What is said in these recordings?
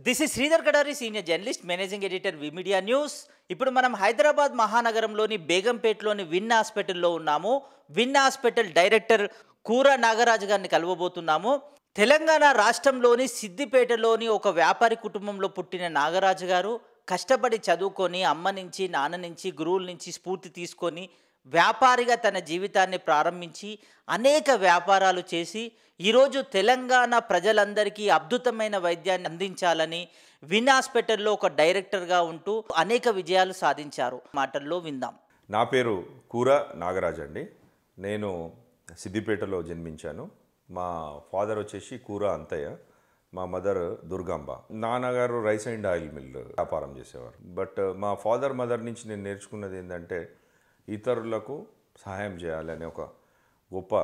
this is Sridhar Kadari senior journalist managing editor V media news ఇప్పుడు మనం Hyderabad మహానగరంలోని బేగంపేటలోని win హాస్పిటల్లో ఉన్నాము విన్ హాస్పిటల్ డైరెక్టర్ కూర నాగరాజు గారిని కలవబోతున్నాము తెలంగాణ రాష్ట్రంలోని సిద్దిపేటలోని ఒక వ్యాపారి కుటుంబంలో పుట్టిన నాగరాజు గారు కష్టపడి చదువుకొని అమ్మ నుంచి నాన్న నుంచి గురువుల నుంచి స్ఫూర్తి తీసుకొని వ్యాపారిగా తన జీవితాన్ని ప్రారంభించి అనేక వ్యాపారాలు చేసి ఈరోజు తెలంగాణ ప్రజలందరికీ అద్భుతమైన వైద్యాన్ని అందించాలని విన్ హాస్పిటల్లో ఒక డైరెక్టర్గా ఉంటూ అనేక విజయాలు సాధించారు మాటల్లో విందాం నా పేరు కూర నాగరాజ్ అండి నేను సిద్దిపేటలో జన్మించాను మా ఫాదర్ వచ్చేసి కూర అంతయ్య మా మదర్ దుర్గాంబ నాన్నగారు రైస్ అండ్ ఆయిల్ మిల్ వ్యాపారం చేసేవారు బట్ మా ఫాదర్ మదర్ నుంచి నేను నేర్చుకున్నది ఏంటంటే ఇతరులకు సహాయం చేయాలనే ఒక గొప్ప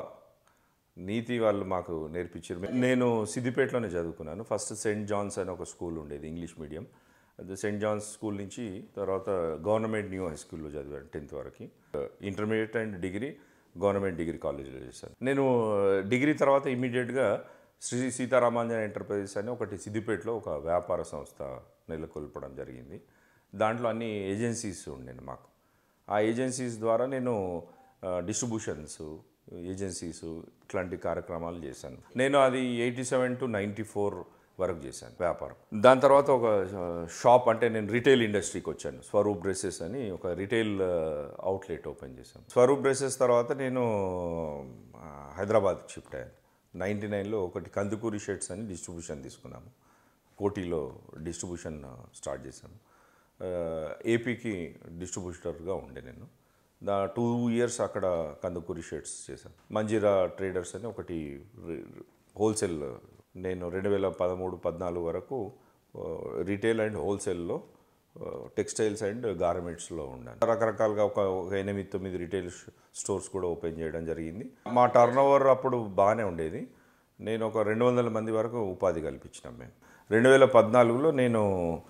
నీతి వాళ్ళు మాకు నేర్పించారు నేను సిద్దిపేటలోనే చదువుకున్నాను ఫస్ట్ సెయింట్ జాన్స్ అని ఒక స్కూల్ ఉండేది ఇంగ్లీష్ మీడియం అది సెయింట్ జాన్స్ స్కూల్ నుంచి తర్వాత గవర్నమెంట్ న్యూ హై స్కూల్లో చదివాను టెన్త్ వరకు intermediate and degree government degree కాలేజీలో చేశాను నేను డిగ్రీ తర్వాత ఇమీడియట్గా శ్రీ సీతారామాంజన ఎంటర్ప్రైజెస్ అని ఒకటి సిద్దిపేటలో ఒక వ్యాపార సంస్థ నెలకొల్పడం జరిగింది దాంట్లో అన్ని ఏజెన్సీస్ ఉండేది మాకు ఆ ఏజెన్సీస్ ద్వారా నేను డిస్ట్రిబ్యూషన్స్ ఏజెన్సీస్ ఇట్లాంటి కార్యక్రమాలు చేశాను నేను అది eighty seven to ninety four వరకు చేశాను వ్యాపారం దాని తర్వాత ఒక షాప్ అంటే నేను రిటైల్ ఇండస్ట్రీకి వచ్చాను స్వరూప్ డ్రెస్సెస్ అని ఒక రిటైల్ అవుట్లెట్ ఓపెన్ చేశాను స్వరూప్ డ్రెస్సెస్ తర్వాత నేను ఆ, హైదరాబాద్కి షిఫ్ట్ అయ్యాను నైంటీ నైన్లో ఒకటి కందుకూరి షర్ట్స్ అని డిస్ట్రిబ్యూషన్ తీసుకున్నాము కోటిలో డిస్ట్రిబ్యూషన్ స్టార్ట్ చేశాను ఆ, ఏపీకి డిస్ట్రిబ్యూటర్గా ఉండే నేను దా టూ ఇయర్స్ అక్కడ కందుకూరి షర్ట్స్ చేశాను మంజీరా ట్రేడర్స్ అని ఒకటి రి- హోల్సేల్ నేను రెండు వేల పదమూడు పద్నాలుగు వరకు ఆ, రిటైల్ అండ్ హోల్సేల్లో ఆ, టెక్స్టైల్స్ అండ్ గార్మెంట్స్లో ఉన్నాను రకరకాలుగా ఒక ఒక ఎనిమిది తొమ్మిది రిటైల్ ష్- స్టోర్స్ కూడా ఓపెన్ చేయడం జరిగింది మా టర్న్ ఓవర్ అప్పుడు బాగానే ఉండేది నేను ఒక రెండు వందల మంది వరకు ఉపాధి కల్పించినాం మేము రెండు వేల పద్నాలుగులో నేను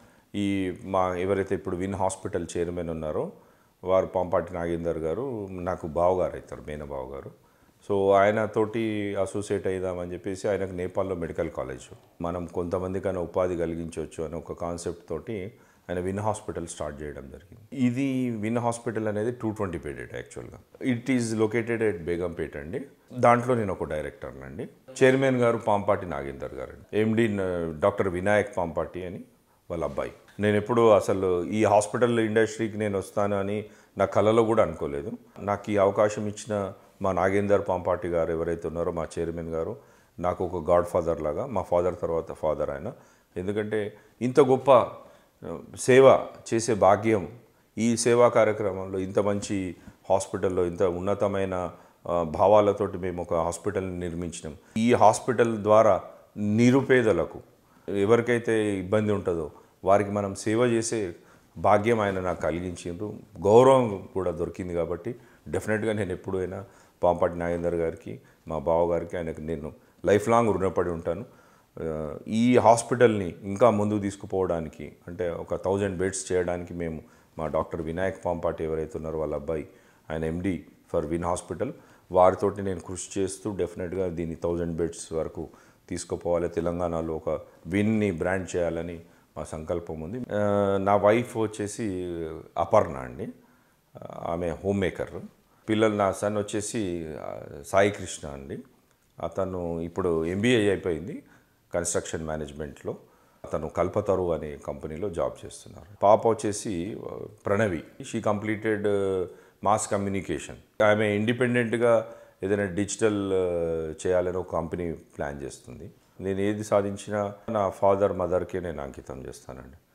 ఈ మా ఎవరైతే ఇప్పుడు విన్ హాస్పిటల్ చైర్మన్ ఉన్నారో వారు పంపాటి నాగేందర్ గారు నాకు బావగారు అవుతారు మేన బావగారు సో ఆయనతోటి అసోసియేట్ అయిదామని చెప్పేసి ఆయనకు నేపాల్లో మెడికల్ కాలేజ్ మనం కొంతమందికైనా ఉపాధి కలిగించవచ్చు అనే ఒక కాన్సెప్ట్ తోటి ఆయన విన్ హాస్పిటల్ స్టార్ట్ చేయడం జరిగింది ఇది విన్ హాస్పిటల్ అనేది టూ ట్వంటీ బెడెడ్ యాక్చువల్గా it is located at Begumpet అండి దాంట్లో నేను ఒక డైరెక్టర్ అండి చైర్మన్ గారు పాంపాటి నాగేందర్ గారు అండి ఎండి డాక్టర్ వినాయక్ పాంపాటి అని వాళ్ళ అబ్బాయి నేను ఎప్పుడు అసలు ఈ హాస్పిటల్ ఇండస్ట్రీకి నేను వస్తాను అని నా కలలో కూడా అనుకోలేదు నాకు ఈ అవకాశం ఇచ్చిన మా నాగేందర్ పాంపాటి గారు ఎవరైతే ఉన్నారో మా చైర్మన్ గారు నాకు ఒక గాడ్ ఫాదర్ లాగా మా ఫాదర్ తర్వాత ఫాదర్ ఆయన ఎందుకంటే ఇంత గొప్ప ఆ, సేవ చేసే భాగ్యం ఈ సేవా కార్యక్రమంలో ఇంత మంచి హాస్పిటల్లో ఇంత ఉన్నతమైన ఆ, భావాలతోటి మేము ఒక హాస్పిటల్ని నిర్మించినాం ఈ హాస్పిటల్ ద్వారా నిరుపేదలకు ఎవరికైతే ఇబ్బంది ఉంటుందో వారికి మనం సేవ చేసే భాగ్యం ఆయన నాకు కలిగించిండ్రు గౌరవం కూడా దొరికింది కాబట్టి డెఫినెట్గా నేను ఎప్పుడైనా పాంపాటి నాగేందర్ గారికి మా బావగారికి ఆయనకు నేను లైఫ్ లాంగ్ రుణపడి ఉంటాను ఆ, ఈ హాస్పిటల్ని ఇంకా ముందుకు తీసుకుపోవడానికి అంటే ఒక థౌజండ్ బెడ్స్ చేయడానికి మేము మా డాక్టర్ వినాయక్ పాంపాటి ఎవరైతే ఉన్నారో వాళ్ళ అబ్బాయి ఆయన ఎండి ఫర్ విన్ హాస్పిటల్ వారితోటి నేను కృషి చేస్తూ డెఫినెట్గా దీన్ని థౌజండ్ బెడ్స్ వరకు తీసుకుపోవాలి తెలంగాణలో ఒక విన్ని బ్రాండ్ చేయాలని మా సంకల్పం ఉంది ఆ, నా వైఫ్ వచ్చేసి అపర్ణ అండి ఆ, ఆమె హోమ్ మేకర్ పిల్లలు నా సన్ వచ్చేసి ఆ, సాయి కృష్ణ అండి అతను ఇప్పుడు ఎంబీఏ అయిపోయింది కన్స్ట్రక్షన్ మేనేజ్మెంట్లో అతను కల్పతరు అనే కంపెనీలో జాబ్ చేస్తున్నారు పాప వచ్చేసి ఆ, Pranavi she completed mass communication ఆమె ఇండిపెండెంట్గా ఏదైనా డిజిటల్ ఆ, చేయాలని ఒక కంపెనీ ప్లాన్ చేస్తుంది నేను ఏది సాధించినా నా ఫాదర్ మదర్కే నేను అంకితం చేస్తానండి